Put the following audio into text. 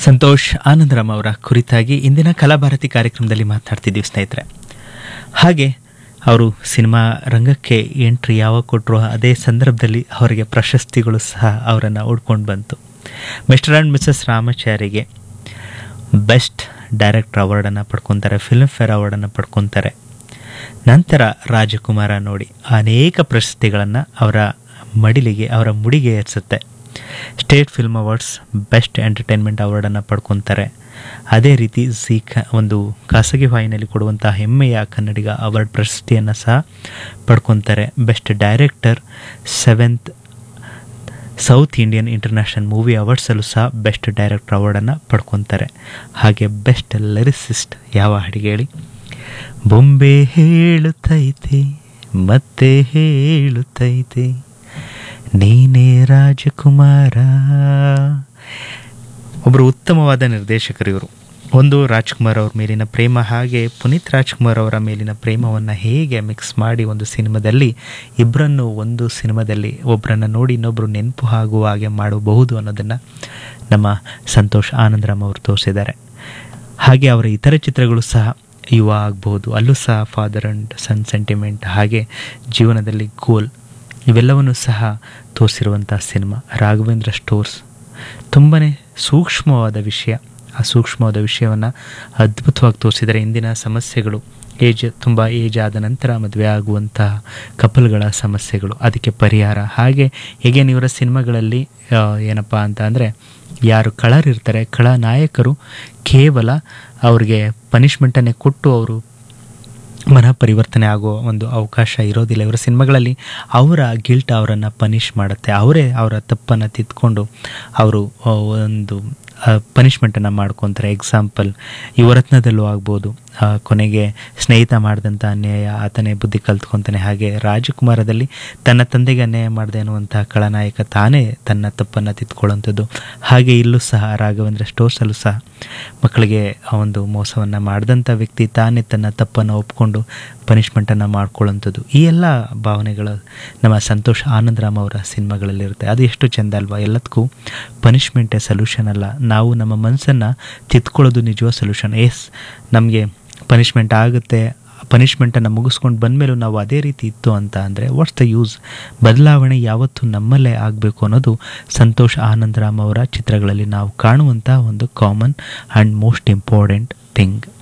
ಸಂತೋಷ್ ಆನಂದರಾಮ್ ಅವರ ಕುರಿತಾಗಿ ಇಂದಿನ ಕಲಾಭಾರತಿ ಕಾರ್ಯಕ್ರಮದಲ್ಲಿ ಮಾತಾಡ್ತಿದ್ದೀವಿ ಸ್ನೇಹಿತರೆ ಹಾಗೆ ಅವರು ಸಿನಿಮಾ ರಂಗಕ್ಕೆ ಎಂಟ್ರಿ ಯಾವಾಗ ಕೊಟ್ಟರು ಅದೇ ಸಂದರ್ಭದಲ್ಲಿ ಅವರಿಗೆ ಪ್ರಶಸ್ತಿಗಳು ಸಹ ಅವರನ್ನು ಉಡ್ಕೊಂಡು ಬಂತು ಮಿಸ್ಟರ್ ಆ್ಯಂಡ್ ಮಿಸಸ್ ರಾಮಾಚಾರಿಗೆ ಬೆಸ್ಟ್ ಡೈರೆಕ್ಟರ್ ಅವಾರ್ಡನ್ನು ಪಡ್ಕೊತಾರೆ ಫಿಲ್ಮ್ ಫೇರ್ ಅವಾರ್ಡನ್ನು ಪಡ್ಕೊತಾರೆ ನಂತರ ರಾಜಕುಮಾರ ನೋಡಿ ಅನೇಕ ಪ್ರಶಸ್ತಿಗಳನ್ನು ಅವರ ಮಡಿಲಿಗೆ ಅವರ ಮುಡಿಗೆ ಏರಿಸುತ್ತೆ state film awards best entertainment ಅವಾರ್ಡನ್ನು ಪಡ್ಕೊತಾರೆ ಅದೇ ರೀತಿ ಝೀ ಕ ಒಂದು ಖಾಸಗಿ ವಾಹಿನಿಯಲ್ಲಿ ಕೊಡುವಂಥ ಹೆಮ್ಮೆಯ ಕನ್ನಡಿಗ ಅವಾರ್ಡ್ ಪ್ರಶಸ್ತಿಯನ್ನು ಸಹ ಪಡ್ಕೊತಾರೆ best director seventh South Indian international movie ಅವಾರ್ಡ್ಸಲ್ಲೂ ಸಹ ಬೆಸ್ಟ್ ಡೈರೆಕ್ಟರ್ ಅವಾರ್ಡನ್ನು ಪಡ್ಕೊತಾರೆ ಹಾಗೆ ಬೆಸ್ಟ್ ಲಿರಿಸಿಸ್ಟ್ ಯಾವ ಹಾಡಿಗೆ ಹೇಳಿ ಬೊಂಬೆ ಹೇಳುತ್ತೈತೆ ಮತ್ತೆ ಹೇಳುತ್ತೈತೆ ನೀನೇ ರಾಜಕುಮಾರ ಒಬ್ಬರು ಉತ್ತಮವಾದ ನಿರ್ದೇಶಕರು ಇವರು ಒಂದು ರಾಜ್ಕುಮಾರ್ ಅವ್ರ ಮೇಲಿನ ಪ್ರೇಮ ಹಾಗೆ ಪುನೀತ್ ರಾಜ್ಕುಮಾರ್ ಅವರ ಮೇಲಿನ ಪ್ರೇಮವನ್ನು ಹೇಗೆ ಮಿಕ್ಸ್ ಮಾಡಿ ಒಂದು ಸಿನಿಮಾದಲ್ಲಿ ಇಬ್ಬರನ್ನು ಒಂದು ಸಿನಿಮಾದಲ್ಲಿ ಒಬ್ಬರನ್ನು ನೋಡಿ ಇನ್ನೊಬ್ಬರು ನೆನಪು ಆಗುವ ಹಾಗೆ ಮಾಡಬಹುದು ಅನ್ನೋದನ್ನು ನಮ್ಮ ಸಂತೋಷ್ ಆನಂದರಾಮ್ ಅವರು ತೋರಿಸಿದ್ದಾರೆ ಹಾಗೆ ಅವರ ಇತರ ಚಿತ್ರಗಳು ಸಹ ಯುವ ಆಗ್ಬೋದು ಅಲ್ಲೂ ಸಹ ಫಾದರ್ ಆ್ಯಂಡ್ ಸನ್ ಸೆಂಟಿಮೆಂಟ್ ಹಾಗೆ ಜೀವನದಲ್ಲಿ ಗೋಲ್ ಇವೆಲ್ಲವನ್ನು ಸಹ ತೋರಿಸಿರುವಂಥ ಸಿನಿಮಾ ರಾಘವೇಂದ್ರ ಸ್ಟೋರ್ಸ್ ತುಂಬಾ ಸೂಕ್ಷ್ಮವಾದ ವಿಷಯ ಆ ಸೂಕ್ಷ್ಮವಾದ ವಿಷಯವನ್ನು ಅದ್ಭುತವಾಗಿ ತೋರಿಸಿದರೆ ಇಂದಿನ ಸಮಸ್ಯೆಗಳು ಏಜ್ ತುಂಬ ಏಜ್ ಆದ ನಂತರ ಮದುವೆ ಆಗುವಂತಹ ಕಪಲ್ಗಳ ಸಮಸ್ಯೆಗಳು ಅದಕ್ಕೆ ಪರಿಹಾರ ಹಾಗೆ ಹೇಗೆ ಇವರ ಸಿನಿಮಾಗಳಲ್ಲಿ ಏನಪ್ಪ ಅಂತ ಅಂದರೆ ಯಾರು ಕಳರ್ ಇರ್ತಾರೆ ಕಳ ನಾಯಕರು ಕೇವಲ ಅವ್ರಿಗೆ ಪನಿಷ್ಮೆಂಟನ್ನೇ ಕೊಟ್ಟು ಅವರು ಮನ ಪರಿವರ್ತನೆ ಆಗೋ ಒಂದು ಅವಕಾಶ ಇರೋದಿಲ್ಲ ಇವರ ಸಿನಿಮಾಗಳಲ್ಲಿ ಅವರ ಗಿಲ್ಟ್ ಅವರನ್ನು ಪನಿಷ್ ಮಾಡುತ್ತೆ ಅವರೇ ಅವರ ತಪ್ಪನ್ನು ತಿದ್ಕೊಂಡು ಅವರು ಒಂದು ಪನಿಷ್ಮೆಂಟನ್ನು ಮಾಡ್ಕೊತಾರೆ ಎಕ್ಸಾಂಪಲ್ ಯುವರತ್ನದಲ್ಲೂ ಆಗ್ಬೋದು ಕೊನೆಗೆ ಸ್ನೇಹಿತ ಮಾಡಿದಂಥ ಅನ್ಯಾಯ ಆತನೇ ಬುದ್ಧಿ ಕಲ್ತ್ಕೊತಾನೆ ಹಾಗೆ ರಾಜಕುಮಾರದಲ್ಲಿ ತನ್ನ ತಂದೆಗೆ ಅನ್ಯಾಯ ಮಾಡಿದೆ ಅನ್ನುವಂಥ ಖಳನಾಯಕ ತಾನೇ ತನ್ನ ತಪ್ಪನ್ನು ತಿದ್ಕೊಳ್ಳುವಂಥದ್ದು ಹಾಗೆ ಇಲ್ಲೂ ಸಹ ರಾಘವೇಂದ್ರ ಸ್ಟೋರ್ಸಲ್ಲೂ ಸಹ ಮಕ್ಕಳಿಗೆ ಒಂದು ಮೋಸವನ್ನು ಮಾಡಿದಂಥ ವ್ಯಕ್ತಿ ತಾನೇ ತನ್ನ ತಪ್ಪನ್ನು ಒಪ್ಕೊಂಡು ಪನಿಷ್ಮೆಂಟನ್ನು ಮಾಡ್ಕೊಳ್ಳೋಂಥದ್ದು ಈ ಎಲ್ಲ ಭಾವನೆಗಳು ನಮ್ಮ ಸಂತೋಷ್ ಆನಂದರಾಮ್ ಅವರ ಸಿನಿಮಾಗಳಲ್ಲಿರುತ್ತೆ ಅದು ಎಷ್ಟು ಚೆಂದ ಅಲ್ವಾ ಎಲ್ಲದಕ್ಕೂ ಪನಿಷ್ಮೆಂಟೇ ಸೊಲ್ಯೂಷನ್ ಅಲ್ಲ ನಾವು ನಮ್ಮ ಮನಸ್ಸನ್ನು ತಿದ್ಕೊಳ್ಳೋದು ನಿಜವಾದ ಸೊಲ್ಯೂಷನ್ ಎಸ್ ನಮಗೆ ಪನಿಷ್ಮೆಂಟ್ ಆಗುತ್ತೆ ಪನಿಷ್ಮೆಂಟನ್ನು ಮುಗಿಸ್ಕೊಂಡು ಬಂದಮೇಲೂ ನಾವು ಅದೇ ರೀತಿ ಇತ್ತು ಅಂತ ಅಂದರೆ ವಾಟ್ಸ್ ದ ಯೂಸ್ ಬದಲಾವಣೆ ಯಾವತ್ತೂ ನಮ್ಮಲ್ಲೇ ಆಗಬೇಕು ಅನ್ನೋದು ಸಂತೋಷ್ ಆನಂದರಾಮ್ ಅವರ ಚಿತ್ರಗಳಲ್ಲಿ ನಾವು ಕಾಣುವಂಥ ಒಂದು common and most important thing